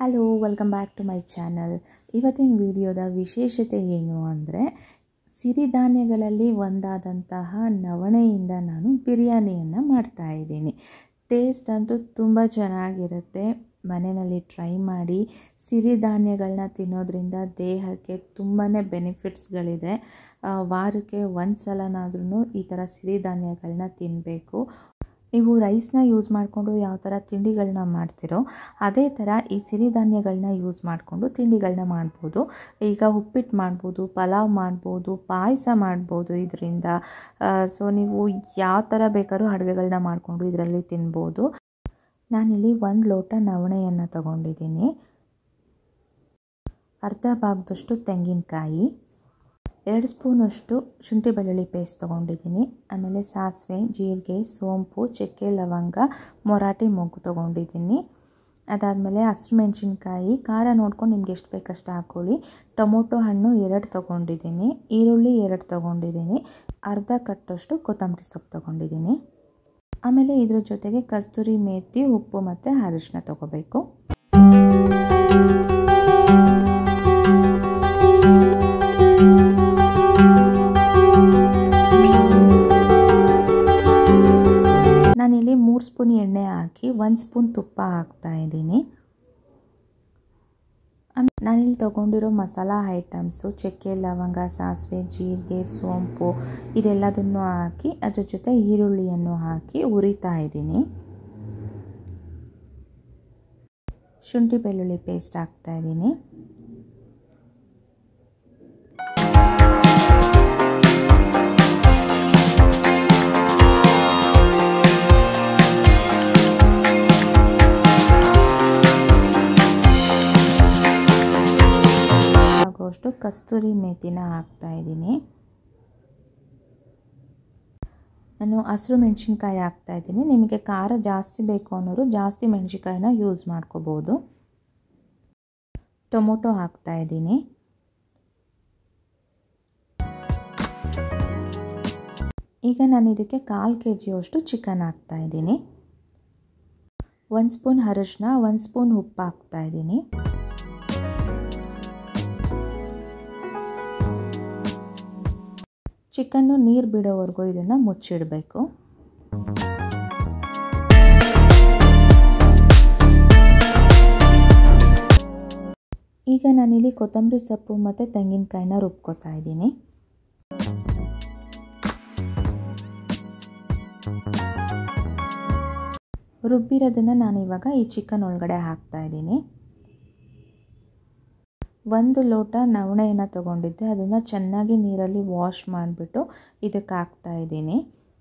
hello welcome back to my channel ಇವತ್ತಿನ ವಿಡಿಯೋದ ವಿಶೇಷತೆ ಏನು ಅಂದರೆ ಸಿರಿಧಾನ್ಯಗಳಲ್ಲಿ ಒಂದಾದಂತಹ ನವಣೆಯಿಂದ ನಾನು ಬಿರಿಯಾನಿಯನ್ನು ಮಾಡ್ತಾ ಇದ್ದೀನಿ ಟೇಸ್ಟ್ ಅಂತೂ ತುಂಬ ಚೆನ್ನಾಗಿರುತ್ತೆ ಮನೆಯಲ್ಲಿ ಟ್ರೈ ಮಾಡಿ ಸಿರಿಧಾನ್ಯಗಳನ್ನ ತಿನ್ನೋದ್ರಿಂದ ದೇಹಕ್ಕೆ ತುಂಬಾ ಬೆನಿಫಿಟ್ಸ್ಗಳಿದೆ ವಾರಕ್ಕೆ ಒಂದು ಸಲನಾದ್ರೂ ಈ ಥರ ಸಿರಿಧಾನ್ಯಗಳನ್ನ ತಿನ್ನಬೇಕು ನೀವು ರೈಸ್ನ ಯೂಸ್ ಮಾಡಿಕೊಂಡು ಯಾವ ಥರ ತಿಂಡಿಗಳನ್ನ ಮಾಡ್ತಿರೋ ಅದೇ ಥರ ಈ ಸಿರಿಧಾನ್ಯಗಳನ್ನ ಯೂಸ್ ಮಾಡಿಕೊಂಡು ತಿಂಡಿಗಳನ್ನ ಮಾಡ್ಬೋದು ಈಗ ಉಪ್ಪಿಟ್ಟು ಮಾಡ್ಬೋದು ಪಲಾವ್ ಮಾಡ್ಬೋದು ಪಾಯಸ ಮಾಡ್ಬೋದು ಇದರಿಂದ ಸೊ ನೀವು ಯಾವ ಥರ ಬೇಕಾದ್ರೂ ಅಡುಗೆಗಳನ್ನ ಮಾಡಿಕೊಂಡು ಇದರಲ್ಲಿ ತಿನ್ಬೋದು ನಾನಿಲ್ಲಿ ಒಂದು ಲೋಟ ನವಣೆಯನ್ನು ತಗೊಂಡಿದ್ದೀನಿ ಅರ್ಧ ಭಾಗದಷ್ಟು ತೆಂಗಿನಕಾಯಿ ಎರಡು ಸ್ಪೂನಷ್ಟು ಶುಂಠಿ ಬೆಳ್ಳುಳ್ಳಿ ಪೇಸ್ಟ್ ತೊಗೊಂಡಿದ್ದೀನಿ ಆಮೇಲೆ ಸಾಸಿವೆ ಜೀರಿಗೆ ಸೋಂಪು ಚಕ್ಕೆ ಲವಂಗ ಮೊರಾಟಿ ಮೊಗ್ಗು ತೊಗೊಂಡಿದ್ದೀನಿ ಅದಾದಮೇಲೆ ಹಸಿರು ಮೆಣಸಿನ್ಕಾಯಿ ಖಾರ ನೋಡ್ಕೊಂಡು ನಿಮ್ಗೆ ಎಷ್ಟು ಬೇಕಷ್ಟು ಹಾಕ್ಕೊಳ್ಳಿ ಟೊಮೊಟೊ ಹಣ್ಣು ಎರಡು ತೊಗೊಂಡಿದ್ದೀನಿ ಈರುಳ್ಳಿ ಎರಡು ತೊಗೊಂಡಿದ್ದೀನಿ ಅರ್ಧ ಕಟ್ಟಷ್ಟು ಕೊತ್ತಂಬರಿ ಸೊಪ್ಪು ತೊಗೊಂಡಿದ್ದೀನಿ ಆಮೇಲೆ ಇದ್ರ ಜೊತೆಗೆ ಕಸ್ತೂರಿ ಮೇಥಿ ಉಪ್ಪು ಮತ್ತು ಅರಿಶಿನ ತೊಗೋಬೇಕು ನಾನಿಲ್ಲಿ ಮೂರು ಸ್ಪೂನ್ ಎಣ್ಣೆ ಹಾಕಿ ಒಂದು ಸ್ಪೂನ್ ತುಪ್ಪ ಹಾಕ್ತಾ ಇದ್ದೀನಿ ನಾನಿಲ್ಲಿ ತೊಗೊಂಡಿರೋ ಮಸಾಲ ಐಟಮ್ಸು ಚಕ್ಕೆ ಲವಂಗ ಸಾಸಿವೆ ಜೀರಿಗೆ ಸೋಂಪು ಇದೆಲ್ಲದನ್ನು ಹಾಕಿ ಅದ್ರ ಜೊತೆ ಈರುಳ್ಳಿಯನ್ನು ಹಾಕಿ ಉರಿತಾ ಇದ್ದೀನಿ ಶುಂಠಿ ಬೆಳ್ಳುಳ್ಳಿ ಪೇಸ್ಟ್ ಹಾಕ್ತಾ ಇದ್ದೀನಿ ಆಗೋಷ್ಟು ಕಸ್ತೂರಿ ಮೇಥಿನ ಹಾಕ್ತಾ ಇದ್ದೀನಿ ನಾನು ಹಸಿರು ಮೆಣಸಿನ್ಕಾಯಿ ಹಾಕ್ತಾ ಇದ್ದೀನಿ ನಿಮಗೆ ಖಾರ ಜಾಸ್ತಿ ಬೇಕು ಅನ್ನೋರು ಜಾಸ್ತಿ ಮೆಣಸಿನ್ಕಾಯಿನ ಯೂಸ್ ಮಾಡ್ಕೋಬೋದು ಟೊಮೊಟೊ ಹಾಕ್ತಾ ಇದ್ದೀನಿ ಈಗ ನಾನು ಇದಕ್ಕೆ ಕಾಲು ಕೆ ಜಿಯಷ್ಟು ಚಿಕನ್ ಹಾಕ್ತಾ ಇದ್ದೀನಿ ಒಂದು ಸ್ಪೂನ್ ಅರಿಶಿನ ಒಂದು ಸ್ಪೂನ್ ಉಪ್ಪು ಹಾಕ್ತಾ ಇದ್ದೀನಿ ಚಿಕನ್ನು ನೀರು ಬಿಡೋವರೆಗೂ ಇದನ್ನು ಮುಚ್ಚಿಡಬೇಕು ಈಗ ನಾನಿಲ್ಲಿ ಕೊತ್ತಂಬರಿ ಸೊಪ್ಪು ಮತ್ತು ತೆಂಗಿನಕಾಯಿನ ರುಬ್ಕೋತಾ ಇದ್ದೀನಿ ರುಬ್ಬಿರೋದನ್ನು ನಾನು ಇವಾಗ ಈ ಚಿಕನ್ ಒಳಗಡೆ ಹಾಕ್ತಾ ಇದ್ದೀನಿ ಒಂದು ಲೋಟ ನವಣೆಯನ್ನು ತೊಗೊಂಡಿದ್ದೆ ಅದನ್ನು ಚೆನ್ನಾಗಿ ನೀರಲ್ಲಿ ವಾಶ್ ಮಾಡಿಬಿಟ್ಟು ಇದಕ್ಕೆ ಹಾಕ್ತಾ ಇದ್ದೀನಿ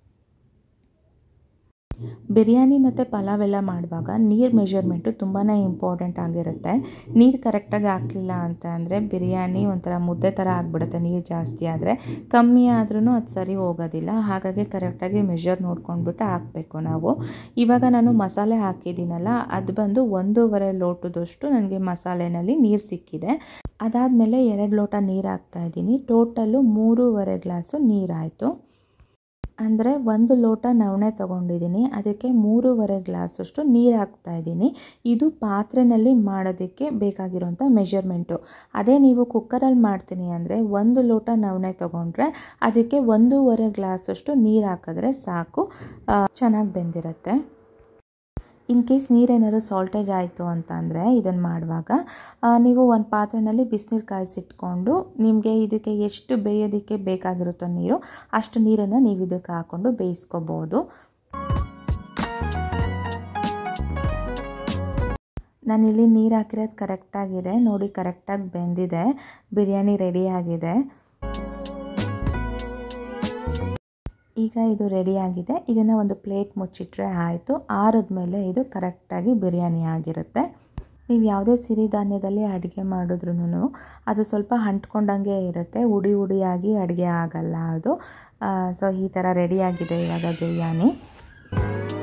ಬಿರಿಯಾನಿ ಮತ್ತು ಪಲಾವ್ ಎಲ್ಲ ಮಾಡುವಾಗ ನೀರು ಮೆಷರ್ಮೆಂಟು ತುಂಬಾ ಇಂಪಾರ್ಟೆಂಟ್ ಆಗಿರುತ್ತೆ ನೀರು ಕರೆಕ್ಟಾಗಿ ಹಾಕಲಿಲ್ಲ ಅಂತ ಅಂದರೆ ಬಿರಿಯಾನಿ ಒಂಥರ ಮುದ್ದೆ ಥರ ಆಗಿಬಿಡುತ್ತೆ ನೀರು ಜಾಸ್ತಿ ಆದರೆ ಕಮ್ಮಿ ಆದ್ರೂ ಅದು ಸರಿ ಹೋಗೋದಿಲ್ಲ ಹಾಗಾಗಿ ಕರೆಕ್ಟಾಗಿ ಮೆಷರ್ ನೋಡ್ಕೊಂಡ್ಬಿಟ್ಟು ಹಾಕಬೇಕು ನಾವು ಇವಾಗ ನಾನು ಮಸಾಲೆ ಹಾಕಿದ್ದೀನಲ್ಲ ಅದು ಬಂದು ಒಂದೂವರೆ ಲೋಟದಷ್ಟು ನನಗೆ ಮಸಾಲೆನಲ್ಲಿ ನೀರು ಸಿಕ್ಕಿದೆ ಅದಾದಮೇಲೆ ಎರಡು ಲೋಟ ನೀರು ಹಾಕ್ತಾ ಇದ್ದೀನಿ ಟೋಟಲ್ಲು ಮೂರುವರೆ ಗ್ಲಾಸು ನೀರಾಯಿತು ಅಂದರೆ ಒಂದು ಲೋಟ ನವಣೆ ತೊಗೊಂಡಿದ್ದೀನಿ ಅದಕ್ಕೆ ಮೂರುವರೆ ಗ್ಲಾಸಷ್ಟು ನೀರು ಹಾಕ್ತಾ ಇದ್ದೀನಿ ಇದು ಪಾತ್ರೆಯಲ್ಲಿ ಮಾಡೋದಕ್ಕೆ ಬೇಕಾಗಿರೋಂಥ ಮೆಷರ್ಮೆಂಟು ಅದೇ ನೀವು ಕುಕ್ಕರಲ್ಲಿ ಮಾಡ್ತೀನಿ ಅಂದರೆ ಒಂದು ಲೋಟ ನವಣೆ ತೊಗೊಂಡ್ರೆ ಅದಕ್ಕೆ ಒಂದೂವರೆ ಗ್ಲಾಸಷ್ಟು ನೀರು ಹಾಕಿದ್ರೆ ಸಾಕು ಚೆನ್ನಾಗಿ ಬೆಂದಿರುತ್ತೆ ಇನ್ ಕೇಸ್ ನೀರೇನಾದ್ರು ಸಾಲ್ಟೇಜ್ ಆಯಿತು ಅಂತ ಅಂದರೆ ಇದನ್ನು ಮಾಡುವಾಗ ನೀವು ಒಂದು ಪಾತ್ರೆಯಲ್ಲಿ ಬಿಸಿನೀರು ಕಾಯಿಸಿಟ್ಕೊಂಡು ನಿಮಗೆ ಇದಕ್ಕೆ ಎಷ್ಟು ಬೇಯೋದಕ್ಕೆ ಬೇಕಾಗಿರುತ್ತೋ ನೀರು ಅಷ್ಟು ನೀರನ್ನು ನೀವು ಇದಕ್ಕೆ ಹಾಕ್ಕೊಂಡು ಬೇಯಿಸ್ಕೋಬೋದು ನಾನಿಲ್ಲಿ ನೀರು ಹಾಕಿರೋದು ಕರೆಕ್ಟಾಗಿದೆ ನೋಡಿ ಕರೆಕ್ಟಾಗಿ ಬೆಂದಿದೆ ಬಿರಿಯಾನಿ ರೆಡಿಯಾಗಿದೆ ಈಗ ಇದು ರೆಡಿಯಾಗಿದೆ ಇದನ್ನು ಒಂದು ಪ್ಲೇಟ್ ಮುಚ್ಚಿಟ್ರೆ ಆಯಿತು ಆರಿದ್ಮೇಲೆ ಇದು ಕರೆಕ್ಟಾಗಿ ಬಿರಿಯಾನಿ ಆಗಿರುತ್ತೆ ನೀವು ಯಾವುದೇ ಸಿರಿಧಾನ್ಯದಲ್ಲಿ ಅಡುಗೆ ಮಾಡಿದ್ರೂ ಅದು ಸ್ವಲ್ಪ ಅಂಟ್ಕೊಂಡಂಗೆ ಇರುತ್ತೆ ಉಡಿ ಉಡಿಯಾಗಿ ಅಡುಗೆ ಆಗಲ್ಲ ಅದು ಸೊ ಈ ಥರ ರೆಡಿಯಾಗಿದೆ ಇವಾಗ ಬಿರಿಯಾನಿ